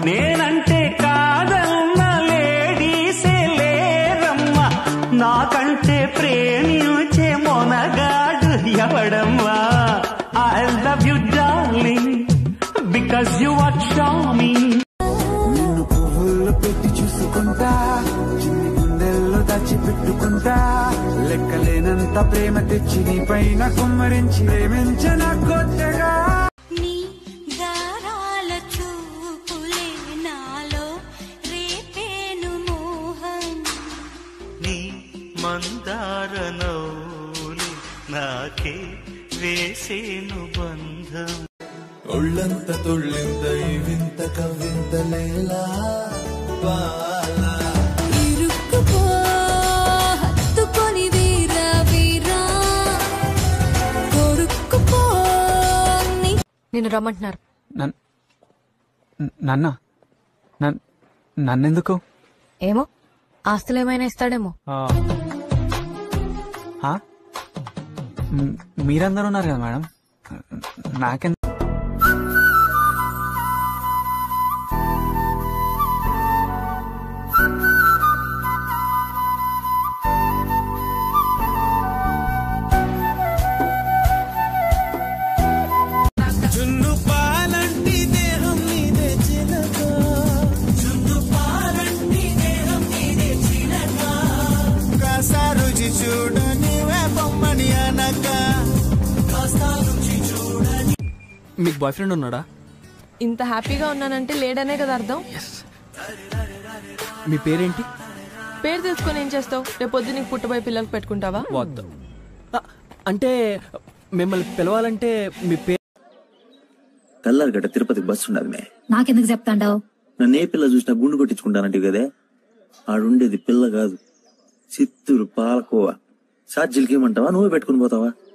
నేనంటే కాదన్న లేడీసే లేరమ్మా నాకంటే ప్రేమించే మొనగాడు ఎవడమ్మా I love you darling because you are charming నిన్ను పువ్వుల్లో పెట్టి చూసుకుంటా చిన్ని గుండెల్లో దాచి పెట్టుకుంటా లెక్కలేనంత ప్రేమ తెచ్చి నీ పైన కుమ్మరించి ప్రేమించిన కొత్తగా నీ దారాల చూపులే నాలో రేపేను మోహం నీ మందార నౌలి నాకే వేసేను బంధం ఒళ్ళంత తొళ్ళింత ఈ వింత కవింత లేలా బాలా ఇరుక్కుపో హత్తుకొని వీరా వీరా కొరుక్కుపో నీ నిన్ను రమ్మంటున్నారు నన్న నన్నెందుకు ఏమో ఆస్తులు ఏమైనా ఇస్తాడేమో ఆ, ఆ? మ్, మీరందరూ ఉన్నారు కదా మేడం నాకెందుకు జున్ను పాలంటి దేహం నీదే చిలక జున్ను పాలంటి దేహం నీదే చిలక కాస రుచి చూడ నీవే బొమ్మని అనక కాస్త రుచి చూడని మీకు బాయ్ ఫ్రెండ్ ఉన్నాడా ఇంత హ్యాపీగా ఉన్నానంటే లేడనే కదా అర్థం మీ పేరేంటి పేరు తెలుసుకొని ఏం చేస్తావు రేపు పొద్దు నీకు పుట్టబోయే పిల్లలకు పెట్టుకుంటావా వద్దు ఆ, అంటే మిమ్మల్ని పిలవాలంటే మీ పేరు కల్లారగడ్డ తిరుపతికి బస్సు ఉన్నది మే నాకెందుకు చెప్తాండావు నన్ను ఏ పిల్ల చూసినా గుండు కొట్టించుకుంటానంటే కదే ఆడుండేది పిల్ల కాదు చిత్తూరు పాలకోవ ఛార్జీలకి ఏమంటావా నువ్వే పెట్టుకుని పోతావా